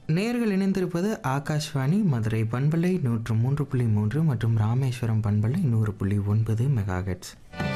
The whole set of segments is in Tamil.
நேர்கள் இணைந்திருப்பது ஆகாஷ்வாணி மதுரை பண்பலை நூற்று மூன்று புள்ளி மூன்று மற்றும் ராமேஸ்வரம் பண்பலை நூறு புள்ளி ஒன்பது மெகாஹெட்ஸ்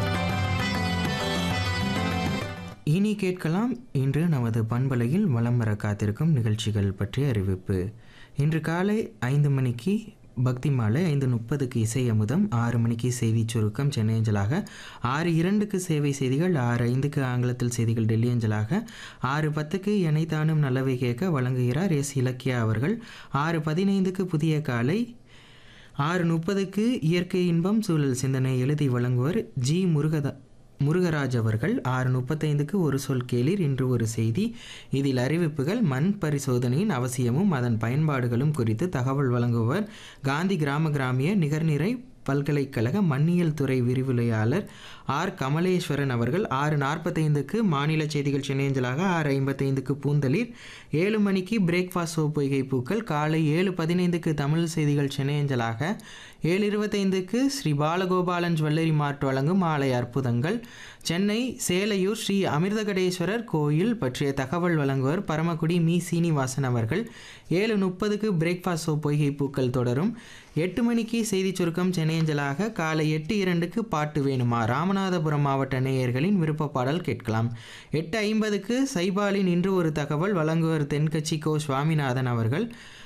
இனி கேட்கலாம் இன்று நமது பண்பலையில் வலம் வர காத்திருக்கும் நிகழ்ச்சிகள் பற்றிய அறிவிப்பு இன்று காலை ஐந்து மணிக்கு பக்தி மாலை ஐந்து முப்பதுக்கு இசை அமுதம் ஆறு மணிக்கு செய்தி சுருக்கம் சென்னை அஞ்சலாக ஆறு இரண்டுக்கு சேவை செய்திகள் ஆறு ஐந்துக்கு ஆங்கிலத்தில் செய்திகள் டெல்லி அஞ்சலாக ஆறு பத்துக்கு எனைத்தானும் நல்லவை கேட்க வழங்குகிறார் எஸ் இலக்கியா அவர்கள் ஆறு பதினைந்துக்கு புதிய காலை ஆறு முப்பதுக்கு இயற்கை இன்பம் சூழல் சிந்தனை எழுதி வழங்குவர் ஜி முருகதா முருகராஜ் அவர்கள் ஆறு முப்பத்தைந்துக்கு ஒரு சொல் கேளீர் இன்று ஒரு செய்தி இதில் அறிவிப்புகள் மண் பரிசோதனையின் அவசியமும் அதன் பயன்பாடுகளும் குறித்து தகவல் வழங்குவர் காந்தி கிராம கிராமிய நிகர்நிறை பல்கலைக்கழக மண்ணியல் துறை விரிவுரையாளர் ஆர் கமலேஸ்வரன் அவர்கள் ஆறு நாற்பத்தைந்துக்கு மாநில செய்திகள் சென்னையஞ்சலாக ஆறு ஐம்பத்தைந்துக்கு பூந்தளிர் ஏழு மணிக்கு பிரேக்ஃபாஸ்ட் சோப் பொய்கை பூக்கள் காலை ஏழு பதினைந்துக்கு தமிழ் செய்திகள் சென்னையஞ்சலாக ஏழு இருபத்தைந்துக்கு ஸ்ரீ பாலகோபாலன் ஜுவல்லரி மார்ட் வழங்கும் ஆலய அற்புதங்கள் சென்னை சேலையூர் ஸ்ரீ அமிர்தகடேஸ்வரர் கோயில் பற்றிய தகவல் வழங்குவர் பரமக்குடி மீ சீனிவாசன் அவர்கள் ஏழு முப்பதுக்கு பிரேக்ஃபாஸ்ட் சோப் பொய்கை பூக்கள் தொடரும் எட்டு மணிக்கு செய்திச் சுருக்கம் சென்னையஞ்சலாக காலை எட்டு இரண்டுக்கு பாட்டு வேணுமா ராமநாதபுரம் மாவட்ட நேயர்களின் விருப்ப பாடல் கேட்கலாம் எட்டு ஐம்பதுக்கு சைபாலின் இன்று ஒரு தகவல் வழங்குவர் தென்கட்சி கோ சுவாமிநாதன் அவர்கள்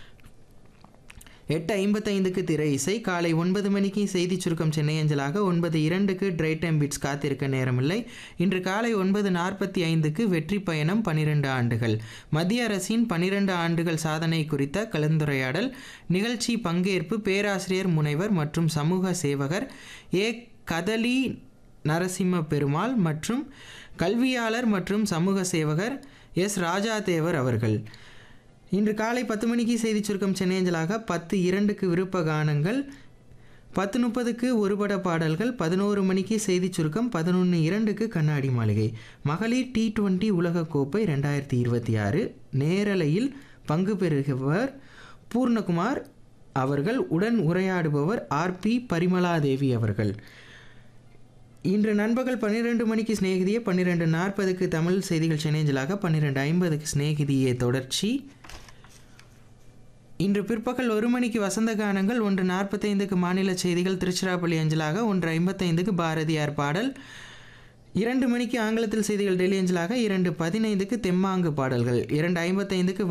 எட்டு ஐம்பத்தைந்துக்கு திரை இசை காலை ஒன்பது மணிக்கு செய்திச் சுருக்கம் சென்னை அஞ்சலாக ஒன்பது இரண்டுக்கு ட்ரை டைம் பிட்ஸ் காத்திருக்க நேரமில்லை இன்று காலை ஒன்பது நாற்பத்தி ஐந்துக்கு வெற்றி பயணம் பனிரெண்டு ஆண்டுகள் மத்திய அரசின் பனிரெண்டு ஆண்டுகள் சாதனை குறித்த கலந்துரையாடல் நிகழ்ச்சி பங்கேற்பு பேராசிரியர் முனைவர் மற்றும் சமூக சேவகர் ஏ கதலி நரசிம்ம பெருமாள் மற்றும் கல்வியாளர் மற்றும் சமூக சேவகர் எஸ் ராஜாதேவர் அவர்கள் இன்று காலை பத்து மணிக்கு செய்தி சுருக்கம் சென்னையஞ்சலாக பத்து இரண்டுக்கு விருப்ப கானங்கள் பத்து முப்பதுக்கு ஒருபட பாடல்கள் பதினோரு மணிக்கு செய்தி சுருக்கம் பதினொன்று இரண்டுக்கு கண்ணாடி மாளிகை மகளிர் டி டுவெண்ட்டி உலகக்கோப்பை ரெண்டாயிரத்தி இருபத்தி ஆறு நேரலையில் பங்கு பெறுபவர் பூர்ணகுமார் அவர்கள் உடன் உரையாடுபவர் ஆர் பி பரிமலாதேவி அவர்கள் இன்று நண்பகல் பன்னிரெண்டு மணிக்கு சிநேகிதியே பன்னிரெண்டு நாற்பதுக்கு தமிழ் செய்திகள் சென்னைஞ்சலாக பன்னிரெண்டு ஐம்பதுக்கு சிநேகிதியே தொடர்ச்சி இன்று பிற்பகல் ஒரு மணிக்கு வசந்த கானங்கள் ஒன்று நாற்பத்தைந்துக்கு மாநில செய்திகள் திருச்சிராப்பள்ளி அஞ்சலாக ஒன்று ஐம்பத்தைந்துக்கு பாரதியார் பாடல் இரண்டு மணிக்கு ஆங்கிலத்தில் செய்திகள் டெல்லி அஞ்சலாக இரண்டு பதினைந்துக்கு தெம்மாங்கு பாடல்கள் இரண்டு ஐம்பத்தைந்துக்கு